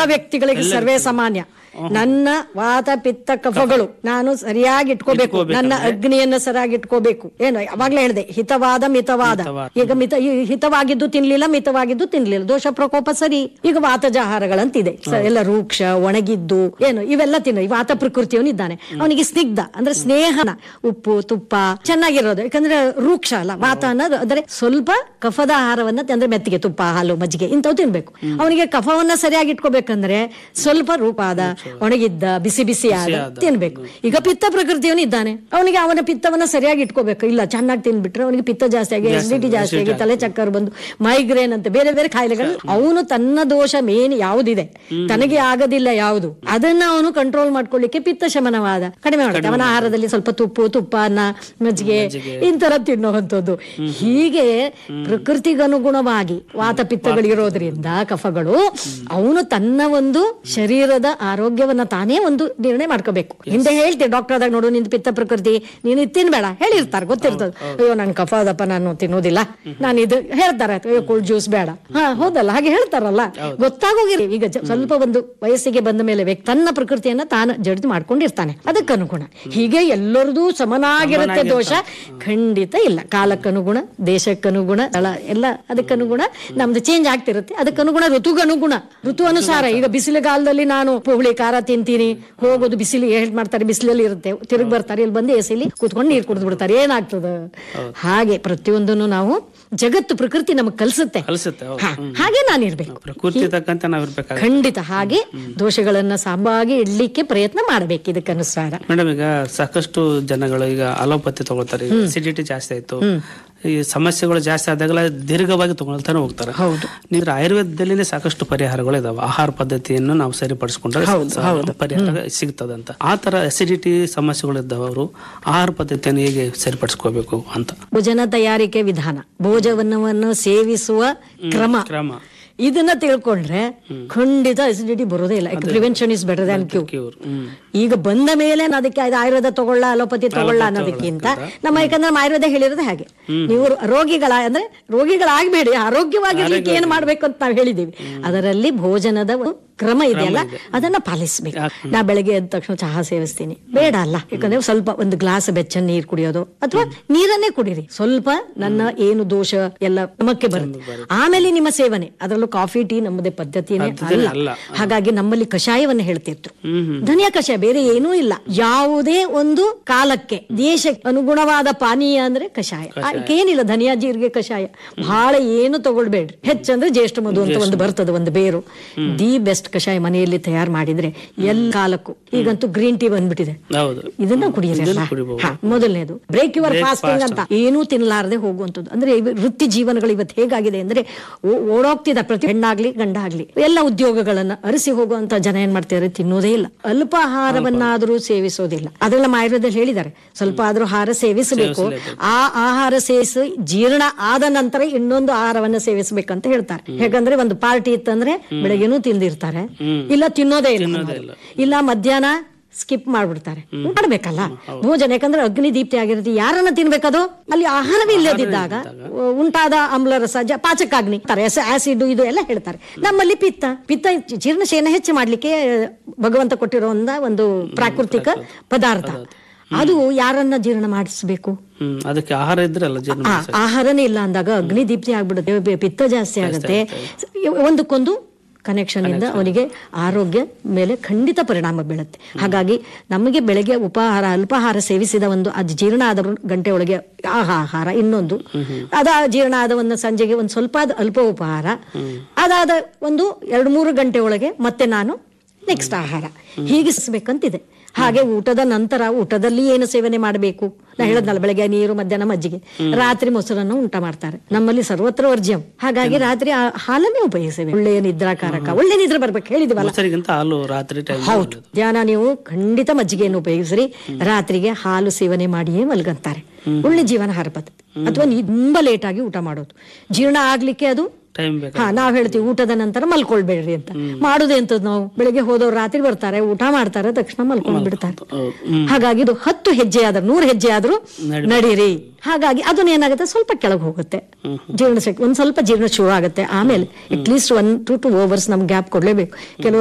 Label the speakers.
Speaker 1: ವ್ಯಕ್ತಿಗಳಿಗೆ ಸರ್ವೇ ಸಾಮಾನ್ಯ ನನ್ನ ವಾತ ಪಿತ್ತ ಕಫಗಳು ನಾನು ಸರಿಯಾಗಿ ಇಟ್ಕೋಬೇಕು ನನ್ನ ಅಗ್ನಿಯನ್ನ ಸರಿಯಾಗಿ ಇಟ್ಕೋಬೇಕು ಏನು ಅವಾಗ್ಲೇ ಹೇಳಿದೆ ಹಿತವಾದ ಮಿತವಾದ ಈಗ ಮಿತ ಈ ಹಿತವಾಗಿದ್ದು ತಿನ್ಲಿಲ್ಲ ಮಿತವಾಗಿದ್ದು ತಿನ್ಲಿಲ್ಲ ದೋಷ ಪ್ರಕೋಪ ಸರಿ ಈಗ ವಾತಜ ಆಹಾರಗಳಂತಿದೆ ಸ- ಎಲ್ಲ ರೂಕ್ಷ ಒಣಗಿದ್ದು ಏನು ಇವೆಲ್ಲ ತಿನ್ನ ಈ ವಾತ ಪ್ರಕೃತಿಯವನು ಇದ್ದಾನೆ ಅವನಿಗೆ ಸ್ನಿಗ್ಧ ಅಂದ್ರೆ ಸ್ನೇಹನ ಉಪ್ಪು ತುಪ್ಪ ಚೆನ್ನಾಗಿರೋದು ಯಾಕಂದ್ರೆ ರೂಕ್ಷ ಅಲ್ಲ ವಾತ ಅನ್ನೋದು ಅಂದ್ರೆ ಸ್ವಲ್ಪ ಕಫದ ಆಹಾರವನ್ನ ತಿ- ಅಂದ್ರೆ ಮೆತ್ತಿಗೆ ತುಪ್ಪ ಹಾಲು ಮಜ್ಜಿಗೆ ಇಂಥವು ತಿನ್ಬೇಕು ಅವನಿಗೆ ಕಫವನ್ನ ಸರಿಯಾಗಿ ಇಟ್ಕೋಬೇಕಂದ್ರೆ ಸ್ವಲ್ಪ ರೂಪಾದ ಒಣಗಿದ್ದ ಬಿಸಿ ಬಿಸಿ ಆದ ತಿನ್ಬೇಕು ಈಗ ಪಿತ್ತ ಪ್ರಕೃತಿಯವನು ಇದ್ದಾನೆ ಅವನಿಗೆ ಅವನ ಪಿತ್ತವನ್ನ ಸರಿಯಾಗಿ ಇಟ್ಕೋಬೇಕು ಇಲ್ಲ ಚೆನ್ನಾಗಿ ತಿನ್ಬಿಟ್ರೆ ಅವನಿಗೆ ಪಿತ್ತ ಜಾಸ್ತಿ ಆಗಿ ಅಸಿಡಿಟಿ ಜಾಸ್ತಿ ಆಗಿ ತಲೆ ಚಕ್ಕರ್ ಬಂದು ಮೈಗ್ರೇನ್ ಅಂತ ಬೇರೆ ಬೇರೆ ಕಾಯಿಲೆಗಳು ಅವನು ತನ್ನ ದೋಷ ಮೇನ್ ಯಾವುದಿದೆ ತನಗೆ ಆಗದಿಲ್ಲ ಯಾವುದು ಅದನ್ನ ಅವನು ಕಂಟ್ರೋಲ್ ಮಾಡ್ಕೊಳ್ಳಿಕ್ಕೆ ಪಿತ್ತ ಶಮನವಾದ ಕಡಿಮೆ ಮಾಡುತ್ತೆ ಅವನ ಆಹಾರದಲ್ಲಿ ಸ್ವಲ್ಪ ತುಪ್ಪು ತುಪ್ಪ ಅನ್ನ ಮಜ್ಜಿಗೆ ಇಂತರ ತಿನ್ನುವಂಥದ್ದು ಹೀಗೆ ಪ್ರಕೃತಿಗನುಗುಣವಾಗಿ ವಾತ ಪಿತ್ತಗಳಿರೋದ್ರಿಂದ ಕಫಗಳು ಅವನು ತನ್ನ ಒಂದು ಶರೀರದ ಆರೋಗ್ಯವನ್ನ ತಾನೇ ಒಂದು ನಿರ್ಣಯ ಮಾಡ್ಕೋಬೇಕು ಹಿಂದೆ ಹೇಳ್ತೀವಿ ಡಾಕ್ಟರ್ ಆದಾಗ ನೋಡು ನಿಂದು ಪಿತ್ತ ಪ್ರಕೃತಿ ನೀನು ಇದು ತಿನ್ಬೇಡ ಹೇಳಿರ್ತಾರೆ ಗೊತ್ತಿರ್ತದೆ ಅಯ್ಯೋ ನನ್ ಕಫ ಅದಪ್ಪ ನಾನು ತಿನ್ನೋದಿಲ್ಲ ನಾನು ಇದು ಹೇಳ್ತಾರೆ ಅಯ್ಯೋ ಕೂಲ್ ಜ್ಯೂಸ್ ಬೇಡ ಹಾ ಹೌದಲ್ಲ ಹಾಗೆ ಹೇಳ್ತಾರಲ್ಲ ಗೊತ್ತಾಗೋಗಿರಿ ಈಗ ಜ- ಸ್ವಲ್ಪ ಒಂದು ವಯಸ್ಸಿಗೆ ಬಂದ ಮೇಲೆ ವ್ಯಕ್ತಿ ತನ್ನ ಪ್ರಕೃತಿಯನ್ನ ತಾನು ಜಡ್ದು ಮಾಡ್ಕೊಂಡಿರ್ತಾನೆ ಅದಕ್ಕನುಗುಣ ಹೀಗೆ ಎಲ್ಲರದು ಸಮನಾಗಿರುತ್ತೆ ದೋಷ ಖಂಡಿತ ಇಲ್ಲ ಕಾಲಕ್ಕನುಗುಣ ದೇಶಕ್ಕನುಗುಣ ಸ್ಥಳ ಎಲ್ಲ ಅದಕ್ಕನುಗುಣ ನಮ್ದು ಚೇಂಜ್ ಆಗ್ತಿರುತ್ತೆ ಅದಕ್ಕನುಗುಣ ಋತುಗನುಗುಣ ಋತು ಅನುಸಾರ ಈಗ ಬಿಸಿಲುಗಾಲದಲ್ಲಿ ನಾನು ಹುಳಿ ಖಾರ ತಿಂತೀನಿ ಹೋಗೋದು ಬಿಸಿಲು ಹೇಳ್ ಮಾಡ್ತಾರೆ ಬಿಸಿಲಲ್ಲಿ ಇರುತ್ತೆ ತಿರುಗಿ ಬರ್ತಾರೆ ಇಲ್ಲಿ ಬಂದು ಎಸಿಲಿ ಕೂತ್ಕೊಂಡು ನೀರು ಕುಡಿದು ಬಿಡ್ತಾರೆ ಏನಾಗ್ತದ ಹಾಗೆ ಪ್ರತಿಯೊಂದನ್ನು ನಾವು ಜಗತ್ತು ಪ್ರಕೃತಿ ನಮಗ್ ಕಲ್ಸುತ್ತೆ
Speaker 2: ಕಲಿಸುತ್ತೆ ಹೌದು.
Speaker 1: ಹಾ, ಹಾಗೆ ನಾನಿರ್ಬೇಕು
Speaker 2: ಪ್ರಕೃತಿ ತಕ್ಕಂತೆ ನಾವಿರ್ಬೇಕಾಗ
Speaker 1: ಖಂಡಿತ ಹಾಗೆ ದೋಷಗಳನ್ನ ಸಾಂಬಾಗಿ ಇಡ್ಲಿಕ್ಕೆ ಪ್ರಯತ್ನ ಮಾಡ್ಬೇಕು ಇದಕ್ಕನುಸಾರ
Speaker 2: ಮೇಡಮ್ ಈಗ ಸಾಕಷ್ಟು ಜನಗಳು ಈಗ ಅಲೋಪತಿ ತಗೊಳ್ತಾರೆ ಈಗ ಅಸಿಡಿಟಿ ಜಾಸ್ತಿ ಆಯ್ತು ಈ ಸಮಸ್ಯೆಗಳು ಜಾಸ್ತಿ ಆದಾಗಲ ದೀರ್ಘವಾಗಿ ತಗೊಳ್ತಾನೆ ಹೋಗ್ತಾರೆ
Speaker 1: ಹೌದು.
Speaker 2: ನಿಂದ್ರೆ ಆಯುರ್ವೇದದಲ್ಲಿನೇ ಸಾಕಷ್ಟು ಪರಿಹಾರಗಳು ಇದಾವೆ ಆಹಾರ ಪದ್ಧತಿಯನ್ನು ನಾವು ಸರಿಪಡಿಸ್ಕೊಂಡ್ರೆ ಸ- ಪರಿಹಾರ ಸಿಗ್ತದೆ ಅಂತ ಆ ತರ ಅಸಿಡಿಟಿ ಸಮಸ್ಯೆಗಳು ಇದ್ದವರು ಆಹಾರ ಪದ್ಧತಿಯನ್ನು ಹೇಗೆ ಸರಿಪಡಿಸ್ಕೋಬೇಕು ಅಂತ
Speaker 1: ಭೋಜನ ತಯಾರಿಕೆ ವಿಧಾನ ಭೋಜನವನ್ನು ಸೇವಿಸುವ ಕ್ರಮ
Speaker 2: ಕ್ರಮ
Speaker 1: ಇದನ್ನ ತಿಳ್ಕೊಂಡ್ರೆ ಖಂಡಿತ ಅಸಿಡಿಟಿ ಬರೋದೇ ಇಲ್ಲ ಪ್ರಿವೆನ್ಷನ್ ಇಸ್ ಬೆಟರ್ ದ್ಯಾನ್ ಕ್ಯೂ
Speaker 2: ಕ್ಯೂರ್ ಹ್ಮ್
Speaker 1: ಈಗ ಬಂದ ಮೇಲೆ ನಾನು ಅದಕ್ಕೆ ಅದು ಆಯುರ್ವೇದ ತಗೊಳ್ಳ ಅಲೋಪತಿ ತಗೊಳ್ಳ ಅನ್ನೋದಕ್ಕಿಂತ ನಮ್ಮ ಯಾಕಂದ್ರೆ ನಮ್ಮ ಆಯುರ್ವೇದ ಹೇಳಿರೋದು ಹಾಗೆ ನೀವು ರೋಗಿಗಳ ಅಂದ್ರೆ ರೋಗಿಗಳಾಗಬೇಡಿ ಆರೋಗ್ಯವಾಗಿರ್ಲಿಕ್ಕೆ ಏನ್ ಮಾಡ್ಬೇಕು ಅಂತ ನಾವು ಹೇಳಿದೀವಿ ಅದರಲ್ಲಿ ಭೋಜನದ ಒಂದು ಕ್ರಮ ಇದೆಯಲ್ಲ ಅದನ್ನ ಪಾಲಿಸ್ಬೇಕು ನಾ ಬೆಳಗ್ಗೆ ಎದ್ದ ತಕ್ಷಣ ಚಹಾ ಸೇವಿಸ್ತೀನಿ ಬೇಡ ಅಲ್ಲ ಯಾಕಂದ್ರೆ ಸ್ವಲ್ಪ ಒಂದು ಗ್ಲಾಸ್ ಬೆಚ್ಚ ನೀರ್ ಕುಡಿಯೋದು ಅಥವಾ ನೀರನ್ನೇ ಕುಡೀರಿ ಸ್ವಲ್ಪ ನನ್ನ ಏನು ದೋಷ ಎಲ್ಲ ನಮಕ್ಕೆ ಬರುತ್ತೆ ಆಮೇಲೆ ನಿಮ್ಮ ಸೇವನೆ ಅದರಲ್ಲೂ ಕಾಫಿ ಟೀ ನಮ್ಮದೇ ಪದ್ಧತಿನೇ ಅಲ್ಲ
Speaker 2: ಅಲ್ಲ.
Speaker 1: ಹಾಗಾಗಿ ನಮ್ಮಲ್ಲಿ ಕಷಾಯವನ್ನ ಹೇಳ್ತಿದ್ರು ಧನಿಯ ಕಷಾಯ ಬೇರೆ ಏನೂ ಇಲ್ಲ ಯಾವುದೇ ಒಂದು ಕಾಲಕ್ಕೆ ದೇಶಕ್ಕೆ ಅನುಗುಣವಾದ ಪಾನೀಯ ಅಂದ್ರೆ ಕಷಾಯ ಏನಿಲ್ಲ ಧನಿಯಾ ಜೀರಿಗೆ ಕಷಾಯ ಬಹಳ ಏನು ತಗೊಳ್ಬೇಡ್ರಿ ಹೆಚ್ಚಂದ್ರೆ ಜ್ಯೇಷ್ಠ ಮಧು ಅಂತ ಒಂದು ಬರ್ತದೆ ಒಂದು ಬೇರು ದಿ ಬೆಸ್ಟ್ ಕಷಾಯ ಮನೆಯಲ್ಲಿ ತಯಾರು ಮಾಡಿದ್ರೆ ಎಲ್ಲ ಕಾಲಕ್ಕೂ ಈಗಂತೂ ಗ್ರೀನ್ ಟೀ ಬಂದ್ಬಿಟ್ಟಿದೆ
Speaker 2: ಹೌದು
Speaker 1: ಇದನ್ನ ಕುಡಿಯಿರಲ್ಲ ಹಾ, ಮೊದಲನೇದು ಬ್ರೇಕ್ ಯುವರ್ ಫಾಸ್ಟಿಂಗ್ ಅಂತ ಏನೂ ತಿನ್ನಲಾರದೆ ಹೋಗುವಂಥದ್ದು ಅಂದ್ರೆ ಇವ- ವೃತ್ತಿ ಜೀವನಗಳು ಇವತ್ತು ಹೇಗಾಗಿದೆ ಅಂದ್ರೆ ಓ- ಓಡೋಗ್ತಿದೆ ಪ್ರತಿ ಹೆಣ್ಣಾಗ್ಲಿ ಗಂಡ ಆಗ್ಲಿ ಎಲ್ಲ ಉದ್ಯೋಗಗಳನ್ನ ಅರಸಿ ಹೋಗುವಂತ ಜನ ಏನ್ ಮಾಡ್ತಿದ್ದಾರೆ ತಿನ್ನೋದೇ ಇಲ್ಲ ಅಲ್ಪ ಆಹಾರವನ್ನಾದ್ರೂ ಸೇವಿಸೋದಿಲ್ಲ ಅದೆಲ್ಲ ನಮ್ಮ ಆಯುರ್ವೇದದಲ್ಲಿ ಹೇಳಿದ್ದಾರೆ ಸ್ವಲ್ಪ ಆದ್ರೂ ಆಹಾರ ಸೇವಿಸಬೇಕು ಆ ಆಹಾರ ಸೇವಿಸಿ ಜೀರ್ಣ ಆದ ನಂತರ ಇನ್ನೊಂದು ಆಹಾರವನ್ನ ಸೇವಿಸಬೇಕಂತ ಹೇಳ್ತಾರೆ ಹೇಗಂದ್ರೆ ಒಂದು ಪಾರ್ಟಿ ಇತ್ತಂದ್ರೆ ಬೆಳಗ್ಗೆನೂ ತಿಂದಿರ್ತಾರೆ ಇಲ್ಲ ತಿನ್ನೋದೇ ಇಲ್ಲ ಅನ್ನೋದು. ಇಲ್ಲ ಮಧ್ಯಾಹ್ನ ಸ್ಕಿಪ್ ಮಾಡ್ಬಿಡ್ತಾರೆ ಮಾಡ್ಬೇಕಲ್ಲ ಭೋಜನ ಯಾಕಂದ್ರೆ ಅಗ್ನಿ ದೀಪ್ತಿ ಆಗಿರುತ್ತೆ ಯಾರನ್ನ ತಿನ್ಬೇಕದು ಅಲ್ಲಿ ಆಹಾರವೇ ಇಲ್ಲದಿದ್ದಾಗ ಉಂಟಾದ ಆಮ್ಲರಸ ಜ- ಪಾಚಕಾಗ್ನಿ ಆಸಿಡ್ ಇದು ಎಲ್ಲ ಹೇಳ್ತಾರೆ ನಮ್ಮಲ್ಲಿ ಪಿತ್ತ ಪಿತ್ತ ಜೀರ್ಣಶಯನ ಹೆಚ್ಚು ಮಾಡ್ಲಿಕ್ಕೆ ಭಗವಂತ ಕೊಟ್ಟಿರುವಂತ ಒಂದು ಪ್ರಾಕೃತಿಕ ಪದಾರ್ಥ ಅದು ಯಾರನ್ನ ಜೀರ್ಣ ಮಾಡಿಸ್ಬೇಕು
Speaker 2: ಹ್ಮ್ ಅದಕ್ಕೆ ಆಹಾರ ಇದ್ರೆ ಅಲ್ಲ ಜೀರ್ಣ
Speaker 1: ಆ, ಆಹಾರನೇ ಇಲ್ಲ ಅಂದಾಗ ಅಗ್ನಿ ದೀಪ್ತಿ ಆಗ್ಬಿಡುತ್ತೆ ಬೆ- ಪಿತ್ತ ಜಾಸ್ತಿ ಆಗುತ್ತೆ ಒಂದಕ್ಕೊಂದು ಕನೆಕ್ಷನ್ ಇಂದ ಅವನಿಗೆ ಆರೋಗ್ಯ ಮೇಲೆ ಖಂಡಿತ ಪರಿಣಾಮ ಬೀಳುತ್ತೆ ಹಾಗಾಗಿ ನಮಗೆ ಬೆಳಗ್ಗೆ ಉಪಹಾರ ಅಲ್ಪಾಹಾರ ಸೇವಿಸಿದ ಒಂದು ಅದು ಜೀರ್ಣ ಆದ ಗಂಟೆ ಒಳಗೆ ಆಹಾ ಆಹಾರ ಇನ್ನೊಂದು ಅದ ಜೀರ್ಣ ಆದ ಒಂದು ಸಂಜೆಗೆ ಒಂದು ಸ್ವಲ್ಪ ಆದ ಅಲ್ಪ ಉಪಹಾರ ಅದಾದ ಒಂದು ಎರಡು ಮೂರು ಗಂಟೆ ಒಳಗೆ ಮತ್ತೆ ನಾನು ನೆಕ್ಸ್ಟ್ ಆಹಾರ ಹೀಗಿಸ್ಬೇಕಂತಿದೆ ಹಾಗೆ ಊಟದ ನಂತರ ಊಟದಲ್ಲಿ ಏನು ಸೇವನೆ ಮಾಡಬೇಕು ನಾ ಹೇಳದ್ನಲ್ಲ ಬೆಳಗ್ಗೆ ನೀರು ಮಧ್ಯಾಹ್ನ ಮಜ್ಜಿಗೆ ರಾತ್ರಿ ಮೊಸರನ್ನು ಊಟ ಮಾಡ್ತಾರೆ ನಮ್ಮಲ್ಲಿ ಸರ್ವತ್ರ ವರ್ಜ್ಯಂ ಹಾಗಾಗಿ ರಾತ್ರಿ ಆ ಹಾಲನ್ನೇ ಉಪಯೋಗಿಸಬೇಕು ಒಳ್ಳೆಯ ನಿದ್ರಾಕಾರಕ ಒಳ್ಳೆ ನಿದ್ರೆ ಬರ್ಬೇಕು ಹೇಳಿದಿವಲ್ಲ
Speaker 2: ಮೊಸರಿಗಿಂತ ಹಾಲು ರಾತ್ರಿ ಟೈಮ್
Speaker 1: ಹೌದು ಧ್ಯಾನ ನೀವು ಖಂಡಿತ ಮಜ್ಜಿಗೆಯನ್ನು ಉಪಯೋಗಿಸ್ರಿ ರಾತ್ರಿಗೆ ಹಾಲು ಸೇವನೆ ಮಾಡಿಯೇ ಮಲ್ಗಂತಾರೆ ಒಳ್ಳೆ ಜೀವನಾಹಾರ ಪದ್ಧತಿ ಅಥವಾ ನೀವು ತುಂಬಾ ಲೇಟ್ ಆಗಿ ಊಟ ಮಾಡೋದು ಜೀರ್ಣ ಆಗ್ಲಿಕ್ಕೆ ಅದು
Speaker 2: ಟೈಮ್ ಬೇಕು
Speaker 1: ಹಾ ನಾವ್ ಹೇಳ್ತೀವಿ ಊಟದ ನಂತರ ಮಲ್ಕೊಳ್ಬೇಡ್ರಿ ಅಂತ ಮಾಡುದೇ ಅಂತದ್ ನಾವು ಬೆಳಿಗ್ಗೆ ಹೋದವ್ರು ರಾತ್ರಿ ಬರ್ತಾರೆ ಊಟ ಮಾಡ್ತಾರೆ ತಕ್ಷಣ ಮಲ್ಕೊಂಡ್ ಬಿಡ್ತಾರೆ
Speaker 2: ಹೌದು. ಹ್ಮ್.
Speaker 1: ಹಾಗಾಗಿ ಇದು ಹತ್ತು ಹೆಜ್ಜೆ ಆದ್ರೂ ನೂರು ಹೆಜ್ಜೆ ಆದ್ರೂ ನಡೀರಿ ಹಾಗಾಗಿ ಅದನ್ನ ಏನಾಗುತ್ತೆ ಸ್ವಲ್ಪ ಕೆಳಗೆ ಹೋಗುತ್ತೆ ಜೀರ್ಣ ಶಕ್ತಿ ಒಂದ್ ಸ್ವಲ್ಪ ಜೀರ್ಣ ಶುರು ಆಗುತ್ತೆ ಆಮೇಲೆ at least one two two hours ನಮ್ಗೆ ಗ್ಯಾಪ್ ಕೊಡ್ಲೇಬೇಕು ಕೆಲವು